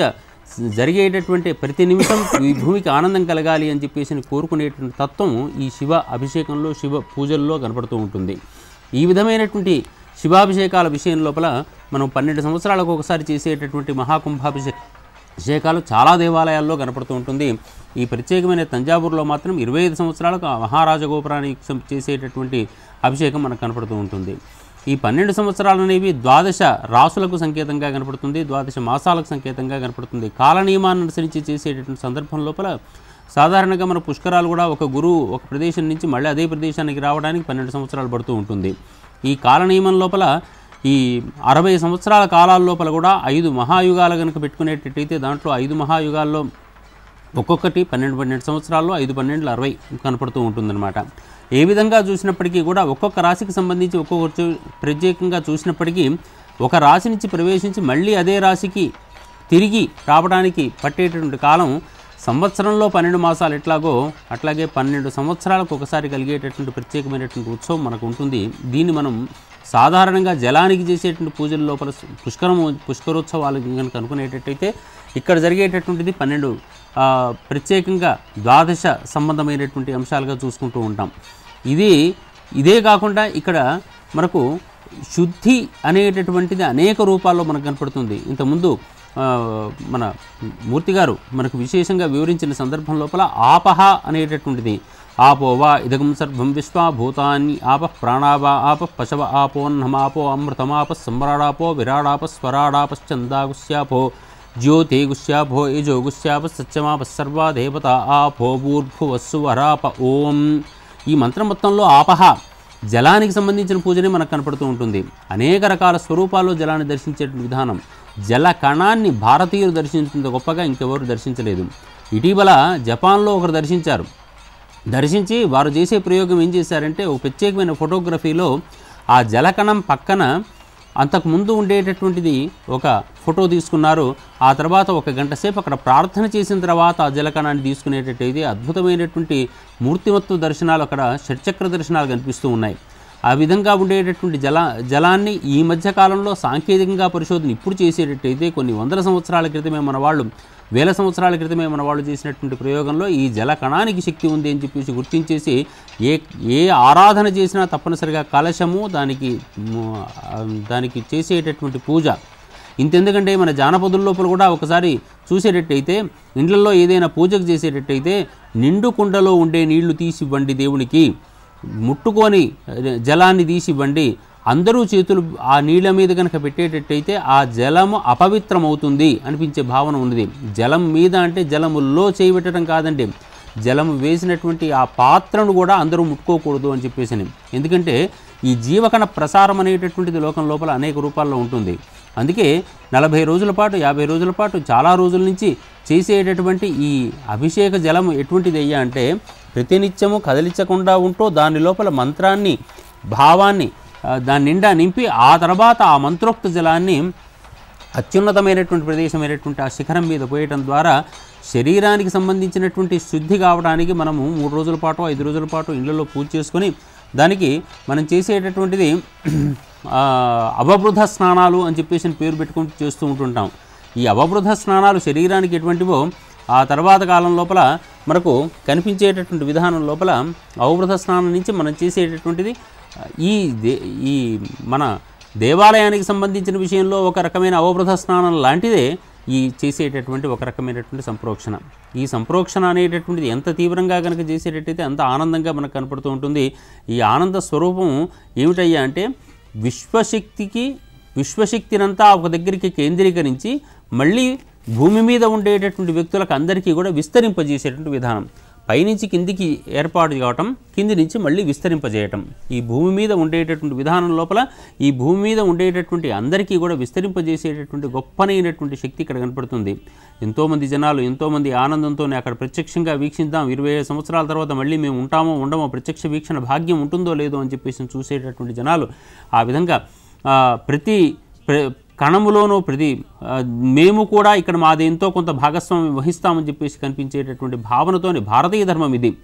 జరిగేటటువంటి ప్రతి నిమిషం ఈ భూమికి ఆనందం కలగాలి అని చెప్పేసి కోరుకునేటువంటి తత్వం ఈ శివ అభిషేకంలో శివ పూజల్లో కనపడుతూ ఉంటుంది ఈ విధమైనటువంటి శివాభిషేకాల విషయం లోపల మనం పన్నెండు సంవత్సరాలకు ఒకసారి చేసేటటువంటి మహాకుంభాభిషేక అభిషేకాలు చాలా దేవాలయాల్లో కనపడుతూ ఉంటుంది ఈ ప్రత్యేకమైన తంజావూరులో మాత్రం ఇరవై ఐదు సంవత్సరాలకు ఆ మహారాజ గోపురానికి సం- చేసేటటువంటి అభిషేకం మనకు కనపడుతూ ఉంటుంది ఈ పన్నెండు సంవత్సరాలు అనేవి ద్వాదశ రాసులకు సంకేతంగా కనపడుతుంది ద్వాదశ మాసాలకు సంకేతంగా కనపడుతుంది కాల నియమాన్ని అనుసరించి చేసేటటువంటి సందర్భం లోపల సాధారణంగా మన పుష్కరాలు కూడా ఒక గురువు ఒక ప్రదేశం నుంచి మళ్ళీ అదే ప్రదేశానికి రావడానికి పన్నెండు సంవత్సరాలు పడుతూ ఉంటుంది ఈ కాల నియమం లోపల ఈ అరవై సంవత్సరాల కాలాల లోపల కూడా ఐదు మహాయుగాలు కనుక పెట్టుకునేటట్టయితే దాంట్లో ఐదు మహాయుగాల్లో ఒక్కొక్కటి పన్నెండు పన్నెండు సంవత్సరాల్లో ఐదు పన్నెండులు అరవై కనపడుతూ ఉంటుందన్నమాట ఏ విధంగా చూసినప్పటికీ కూడా ఒక్కొక్క రాశికి సంబంధించి ఒక్కొక్క చూ- ప్రత్యేకంగా చూసినప్పటికీ ఒక రాశి నుంచి ప్రవేశించి మళ్ళీ అదే రాశికి తిరిగి రావడానికి పట్టేటటువంటి కాలం సంవత్సరంలో పన్నెండు మాసాలు ఎట్లాగో అట్లాగే పన్నెండు సంవత్సరాలకు ఒకసారి కలిగేటటువంటి ప్రత్యేకమైనటువంటి ఉత్సవం మనకు ఉంటుంది దీన్ని మనం సాధారణంగా జలానికి చేసేటువంటి పూజల లోపల పుష్కరము పుష్కరోత్సవాలు కనుక అనుకునేటట్టయితే ఇక్కడ జరిగేటటువంటిది పన్నెండు ఆ, ప్రత్యేకంగా ద్వాదశ సంబంధమైనటువంటి అంశాలుగా చూసుకుంటూ ఉంటాం ఇది ఇదే కాకుండా ఇక్కడ మనకు శుద్ధి అనేటటువంటిది అనేక రూపాల్లో మనకు కనపడుతుంది ఇంతకుముందు ఆ, మన మూర్తి గారు మనకు విశేషంగా వివరించిన సందర్భం లోపల ఆపహ అనేటటువంటిది ఆపో వా ఇదగం సర్వం విశ్వ భూతాన్ని ఆప ప్రాణావా ఆప పశవ ఆపోన్నమాపో అమృతమాప సమ్రాడాపో విరాడాప స్వరాడాపశ్చందాగుశ్యాపో జ్యోతి గుశ్యాపో యజో గుశ్యాప సత్యమాప సర్వా దేవత ఆపో భూర్భువస్సు వరాప ఓం ఈ మంత్రం మొత్తంలో ఆపహ జలానికి సంబంధించిన పూజనే మనకు కనపడుతూ ఉంటుంది అనేక రకాల స్వరూపాల్లో జలాన్ని దర్శించే విధానం జల కణాన్ని భారతీయులు దర్శించినంత గొప్పగా ఇంకెవరు దర్శించలేదు ఇటీవల జపాన్లో ఒకరు దర్శించారు దర్శించి వారు చేసే ప్రయోగం ఏం చేశారంటే ఒక ప్రత్యేకమైన ఫోటోగ్రఫీలో ఆ జలకణం పక్కన అంతకుముందు ఉండేటటువంటిది ఒక ఫోటో తీసుకున్నారు ఆ తర్వాత ఒక గంట సేపు అక్కడ ప్రార్థన చేసిన తర్వాత ఆ జలకణాన్ని తీసుకునేటట్టయితే అద్భుతమైనటువంటి మూర్తిమత్వ దర్శనాలు అక్కడ షట్చక్ర దర్శనాలు కనిపిస్తూ ఉన్నాయి ఆ విధంగా ఉండేటటువంటి జల జలాన్ని ఈ మధ్య కాలంలో సాంకేతికంగా పరిశోధన ఇప్పుడు చేసేటట్టయితే కొన్ని వందల సంవత్సరాల క్రితమే మన వాళ్ళు వేల సంవత్సరాల క్రితమే మన వాళ్ళు చేసినటువంటి ప్రయోగంలో ఈ జల కణానికి శక్తి ఉంది అని చెప్పేసి గుర్తించేసి ఏ ఏ ఆరాధన చేసినా తప్పనిసరిగా కలశము దానికి ము, ఆ, దానికి చేసేటటువంటి పూజ ఇంతెందుకంటే మన జానపదుల లోపల కూడా ఒకసారి చూసేటట్టయితే ఇండ్లలో ఏదైనా పూజకు చేసేటట్టయితే నిండు కుండలో ఉండే నీళ్లు తీసివ్వండి దేవునికి ముట్టుకొని జలాన్ని తీసివ్వండి అందరూ చేతులు ఆ నీళ్ళ మీద కనుక పెట్టేటట్టయితే ఆ జలము అపవిత్రమవుతుంది అనిపించే భావన ఉన్నది జలం మీద అంటే జలములో చేయబెట్టడం కాదండి జలము వేసినటువంటి ఆ పాత్రను కూడా అందరూ ముట్టుకోకూడదు అని చెప్పేసి ఎందుకంటే ఈ జీవకణ ప్రసారం అనేటటువంటిది లోకం లోపల అనేక రూపాల్లో ఉంటుంది అందుకే నలభై రోజుల పాటు యాభై రోజుల పాటు చాలా రోజుల నుంచి చేసేటటువంటి ఈ అభిషేక జలం ఎటువంటిది అయ్యా అంటే ప్రతినిత్యము కదిలించకుండా ఉంటూ దాని లోపల మంత్రాన్ని భావాన్ని ఆ, దాని నిండా నింపి ఆ తర్వాత ఆ మంత్రోక్త జలాన్ని అత్యున్నతమైనటువంటి ప్రదేశమైనటువంటి ఆ శిఖరం మీద పోయటం ద్వారా శరీరానికి సంబంధించినటువంటి శుద్ధి కావడానికి మనము మూడు రోజుల పాటు ఐదు రోజుల పాటు ఇళ్లలో పూజ చేసుకొని దానికి మనం చేసేటటువంటిది ఆ, అవబృధ స్నానాలు అని చెప్పేసి పేరు పెట్టుకుంటూ చేస్తూ ఉంటుంటాం ఈ అవబృధ స్నానాలు శరీరానికి ఎటువంటివో ఆ తర్వాత కాలం లోపల మనకు కనిపించేటటువంటి విధానం లోపల అవబృధ స్నానం నుంచి మనం చేసేటటువంటిది ఆ, ఈ దే ఈ మన దేవాలయానికి సంబంధించిన విషయంలో ఒక రకమైన అవబృధ స్నానం లాంటిదే ఈ చేసేటటువంటి ఒక రకమైనటువంటి సంప్రోక్షణ ఈ సంప్రోక్షణ అనేటటువంటిది ఎంత తీవ్రంగా కనుక చేసేటట్టయితే అంత ఆనందంగా మనకు కనపడుతూ ఉంటుంది ఈ ఆనంద స్వరూపం ఏమిటయ్యా అంటే విశ్వశక్తికి విశ్వశక్తినంతా ఒక దగ్గరికి కేంద్రీకరించి మళ్ళీ భూమి మీద ఉండేటటువంటి వ్యక్తులకు అందరికీ కూడా విస్తరింపజేసేటువంటి విధానం పైనుంచి కిందికి ఏర్పాటు కావటం కింది నుంచి మళ్ళీ విస్తరింపజేయటం ఈ భూమి మీద ఉండేటటువంటి విధానం లోపల ఈ భూమి మీద ఉండేటటువంటి అందరికీ కూడా విస్తరింపజేసేటటువంటి గొప్పనైనటువంటి శక్తి ఇక్కడ కనపడుతుంది ఎంతోమంది జనాలు ఎంతోమంది ఆనందంతోనే అక్కడ ప్రత్యక్షంగా వీక్షిద్దాం ఇరవై ఐదు సంవత్సరాల తర్వాత మళ్ళీ మేము ఉంటామో ఉండమో ప్రత్యక్ష వీక్షణ భాగ్యం ఉంటుందో లేదో అని చెప్పేసి చూసేటటువంటి జనాలు ఆ విధంగా ఆ, ప్రతి ప్ర- కణములోనూ ప్రతి ఆ, మేము కూడా ఇక్కడ మాది ఎంతో కొంత భాగస్వామ్యం వహిస్తామని చెప్పేసి కనిపించేటటువంటి భావనతోని భారతీయ ధర్మం ఇది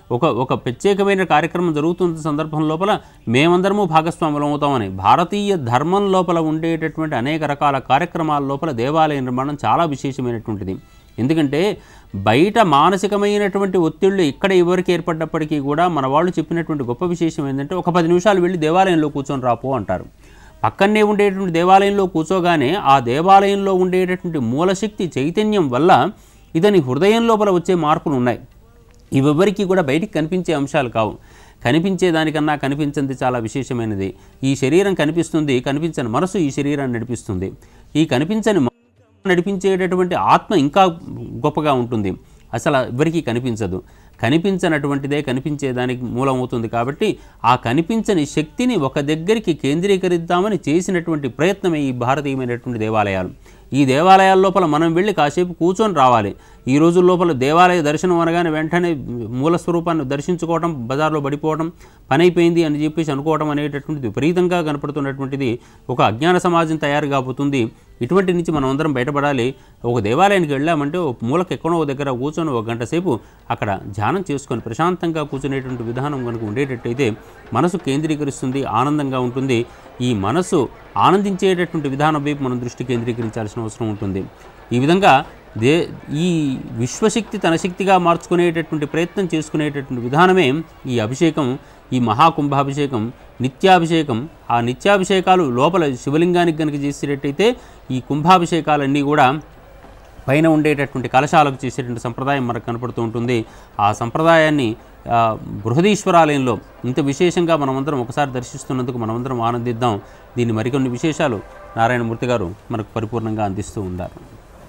ఒక ఒక ప్రత్యేకమైన కార్యక్రమం జరుగుతున్న సందర్భం లోపల మేమందరము భాగస్వాములం అవుతామని భారతీయ ధర్మం లోపల ఉండేటటువంటి అనేక రకాల కార్యక్రమాల లోపల దేవాలయ నిర్మాణం చాలా విశేషమైనటువంటిది ఎందుకంటే బయట మానసికమైనటువంటి ఒత్తిళ్ళు ఇక్కడ ఎవరికి ఏర్పడ్డప్పటికీ కూడా మన వాళ్ళు చెప్పినటువంటి గొప్ప విశేషం ఏంటంటే ఒక పది నిమిషాలు వెళ్ళి దేవాలయంలో కూర్చొని రాపో అంటారు పక్కనే ఉండేటువంటి దేవాలయంలో కూర్చోగానే ఆ దేవాలయంలో ఉండేటటువంటి మూలశక్తి చైతన్యం వల్ల ఇతని హృదయం లోపల వచ్చే మార్పులు ఉన్నాయి ఇవెవ్వరికీ కూడా బయటికి కనిపించే అంశాలు కావు కనిపించే దానికన్నా కనిపించింది చాలా విశేషమైనది ఈ శరీరం కనిపిస్తుంది కనిపించని మనసు ఈ శరీరాన్ని నడిపిస్తుంది ఈ కనిపించని మ- నడిపించేటటువంటి ఆత్మ ఇంకా గొప్పగా ఉంటుంది అసలు ఎవరికీ కనిపించదు కనిపించనటువంటిదే కనిపించేదానికి మూలమవుతుంది కాబట్టి ఆ కనిపించని శక్తిని ఒక దగ్గరికి కేంద్రీకరిద్దామని చేసినటువంటి ప్రయత్నమే ఈ భారతీయమైనటువంటి దేవాలయాలు ఈ దేవాలయాల లోపల మనం వెళ్ళి కాసేపు కూర్చొని రావాలి ఈ రోజుల లోపల దేవాలయ దర్శనం అనగానే వెంటనే మూల స్వరూపాన్ని దర్శించుకోవడం బజార్లో పడిపోవడం పని అయిపోయింది అని చెప్పేసి అనుకోవడం అనేటటువంటిది విపరీతంగా కనపడుతున్నటువంటిది ఒక అజ్ఞాన సమాజం తయారు కాబోతుంది ఇటువంటి నుంచి మనం అందరం బయటపడాలి ఒక దేవాలయానికి వెళ్ళామంటే ఒక మూలకు ఎక్కడో ఒక దగ్గర కూర్చొని ఒక గంట సేపు అక్కడ ధ్యానం చేసుకొని ప్రశాంతంగా కూర్చునేటువంటి విధానం కనుక ఉండేటట్టయితే మనసు కేంద్రీకరిస్తుంది ఆనందంగా ఉంటుంది ఈ మనసు ఆనందించేటటువంటి విధానం వైపు మనం దృష్టి కేంద్రీకరించాల్సిన అవసరం ఉంటుంది ఈ విధంగా దే ఈ విశ్వశక్తి తన శక్తిగా మార్చుకునేటటువంటి ప్రయత్నం చేసుకునేటటువంటి విధానమే ఈ అభిషేకం ఈ మహాకుంభాభిషేకం నిత్యాభిషేకం ఆ నిత్యాభిషేకాలు లోపల శివలింగానికి కనుక చేసేటట్టయితే ఈ కుంభాభిషేకాలన్నీ కూడా పైన ఉండేటటువంటి కలశాలకు చేసేటువంటి సంప్రదాయం మనకు కనపడుతూ ఉంటుంది ఆ సంప్రదాయాన్ని ఆ, బృహదీశ్వరాలయంలో ఇంత విశేషంగా మనమందరం ఒకసారి దర్శిస్తున్నందుకు మనమందరం ఆనందిద్దాం దీన్ని మరికొన్ని విశేషాలు నారాయణమూర్తి గారు మనకు పరిపూర్ణంగా అందిస్తూ ఉన్నారు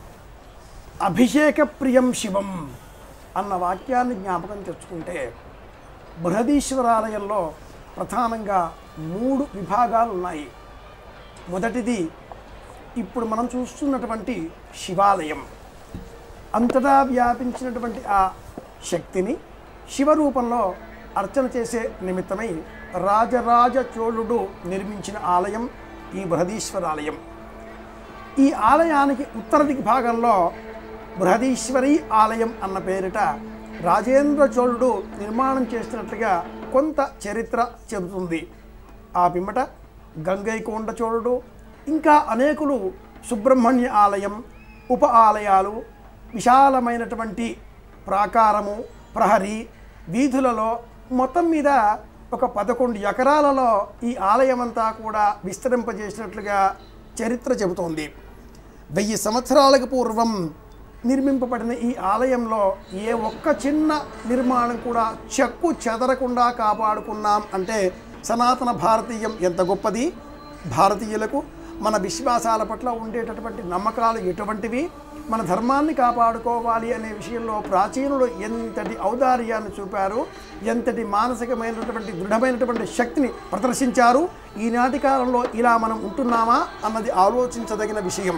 అభిషేక ప్రియం శివం అన్న వాక్యాన్ని జ్ఞాపకం తెచ్చుకుంటే బృహదీశ్వరాలయంలో ప్రధానంగా మూడు విభాగాలు ఉన్నాయి మొదటిది ఇప్పుడు మనం చూస్తున్నటువంటి శివాలయం అంతటా వ్యాపించినటువంటి ఆ శక్తిని శివరూపంలో అర్చన చేసే నిమిత్తమై రాజరాజ చోళుడు నిర్మించిన ఆలయం ఈ బృహదీశ్వరాలయం ఈ ఆలయానికి ఉత్తర దిగ్ భాగంలో బృహదీశ్వరి ఆలయం అన్న పేరిట రాజేంద్ర చోళుడు నిర్మాణం చేసినట్లుగా కొంత చరిత్ర చెబుతుంది ఆ పిమ్మట గంగైకొండ చోళుడు ఇంకా అనేకులు సుబ్రహ్మణ్య ఆలయం ఉప ఆలయాలు విశాలమైనటువంటి ప్రాకారము ప్రహరీ వీధులలో మొత్తం మీద ఒక పదకొండు ఎకరాలలో ఈ ఆలయం అంతా కూడా విస్తరింపజేసినట్లుగా చరిత్ర చెబుతోంది వెయ్యి సంవత్సరాలకు పూర్వం నిర్మింపబడిన ఈ ఆలయంలో ఏ ఒక్క చిన్న నిర్మాణం కూడా చెక్కు చెదరకుండా కాపాడుకున్నాం అంటే సనాతన భారతీయం ఎంత గొప్పది భారతీయులకు మన విశ్వాసాల పట్ల ఉండేటటువంటి నమ్మకాలు ఎటువంటివి మన ధర్మాన్ని కాపాడుకోవాలి అనే విషయంలో ప్రాచీనులు ఎంతటి ఔదార్యాన్ని చూపారు ఎంతటి మానసికమైనటువంటి దృఢమైనటువంటి శక్తిని ప్రదర్శించారు ఈనాటి కాలంలో ఇలా మనం ఉంటున్నామా అన్నది ఆలోచించదగిన విషయం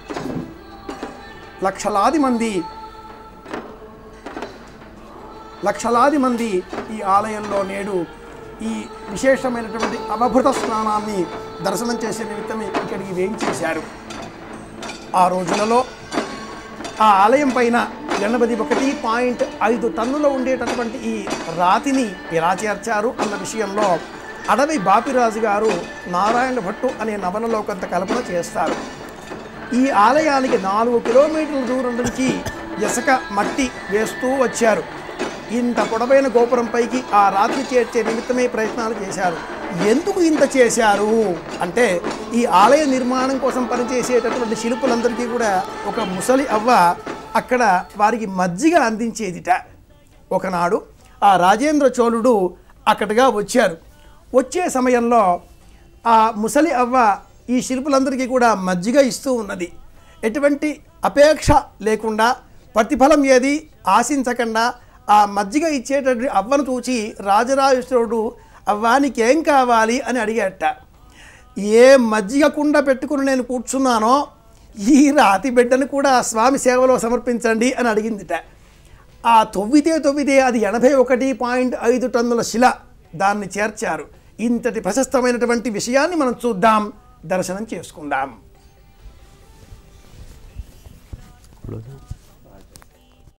లక్షలాది మంది లక్షలాది మంది ఈ ఆలయంలో నేడు ఈ విశేషమైనటువంటి అవభృత స్నానాన్ని దర్శనం చేసే నిమిత్తమే ఇక్కడికి వేయించేశారు ఆ రోజులలో ఆ ఆలయం పైన ఎనభై ఒకటి పాయింట్ ఐదు టన్నుల ఉండేటటువంటి ఈ రాతిని ఎలా చేర్చారు అన్న విషయంలో అడవి బాపిరాజు గారు నారాయణ భట్టు అనే నవలలో కొంత కల్పన చేస్తారు ఈ ఆలయానికి నాలుగు కిలోమీటర్ల దూరం నుంచి ఇసుక మట్టి వేస్తూ వచ్చారు ఇంత పొడవైన గోపురం పైకి ఆ రాత్రి చేర్చే నిమిత్తమే ప్రయత్నాలు చేశారు ఎందుకు ఇంత చేశారు అంటే ఈ ఆలయ నిర్మాణం కోసం పనిచేసేటటువంటి శిల్పులందరికీ కూడా ఒక ముసలి అవ్వ అక్కడ వారికి మజ్జిగ అందించేదిట ఒకనాడు ఆ రాజేంద్ర చోళుడు అక్కడగా వచ్చారు వచ్చే సమయంలో ఆ ముసలి అవ్వ ఈ శిల్పులందరికీ కూడా మజ్జిగ ఇస్తూ ఉన్నది ఎటువంటి అపేక్ష లేకుండా ప్రతిఫలం ఏది ఆశించకుండా ఆ మజ్జిగ ఇచ్చేటటువంటి అవ్వను చూచి రాజరాజేశ్వరుడు అవ్వానికి ఏం కావాలి అని అడిగాట ఏ మజ్జిగ కుండ పెట్టుకుని నేను కూర్చున్నానో ఈ రాతి బిడ్డను కూడా స్వామి సేవలో సమర్పించండి అని అడిగిందిట ఆ తొవ్వితే తొవ్వితే అది ఎనభై ఒకటి పాయింట్ ఐదు టన్నుల శిల దాన్ని చేర్చారు ఇంతటి ప్రశస్తమైనటువంటి విషయాన్ని మనం చూద్దాం దర్శనం చేసుకుందాం ఇప్పుడు